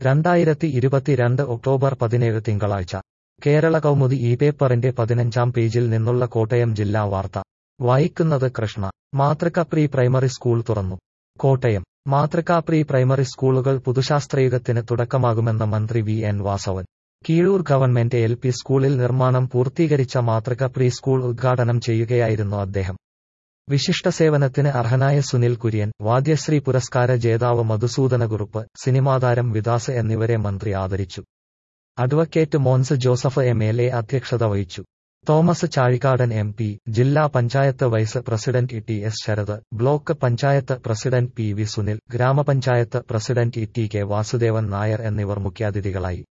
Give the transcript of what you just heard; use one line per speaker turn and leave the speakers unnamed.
രണ്ടായിരത്തി ഇരുപത്തിരണ്ട് ഒക്ടോബർ പതിനേഴ് തിങ്കളാഴ്ച കേരള കൗമുദി ഈ പേപ്പറിന്റെ പതിനഞ്ചാം പേജിൽ നിന്നുള്ള കോട്ടയം ജില്ലാ വാർത്ത വായിക്കുന്നത് കൃഷ്ണ മാതൃക പ്രീ പ്രൈമറി സ്കൂൾ തുറന്നു കോട്ടയം മാതൃക പ്രീ പ്രൈമറി സ്കൂളുകൾ പുതുശാസ്ത്രയുഗത്തിന് തുടക്കമാകുമെന്ന മന്ത്രി V N Vasavan Keezhoor government L P സ്കൂളിൽ നിർമ്മാണം പൂർത്തീകരിച്ച മാതൃക പ്രീ സ്കൂൾ ഉദ്ഘാടനം ചെയ്യുകയായിരുന്നു അദ്ദേഹം വിശിഷ്ട സേവനത്തിന് അർഹനായ സുനിൽ കുര്യൻ വാദ്യശ്രീ പുരസ്കാര ജേതാവ് മധുസൂദനകുറുപ്പ് സിനിമാതാരം വിദാസ് എന്നിവരെ മന്ത്രി ആദരിച്ചു advocate Mons Joseph M L A അധ്യക്ഷത വഹിച്ചു തോമസ് ചാഴിക്കാടൻ എം പി ജില്ലാ panchayat vice president T S Sarath block panchayat president P V Sunil ഗ്രാമപഞ്ചായത്ത് president T K Vasudevan Nair എന്നിവർ മുഖ്യാതിഥികളായി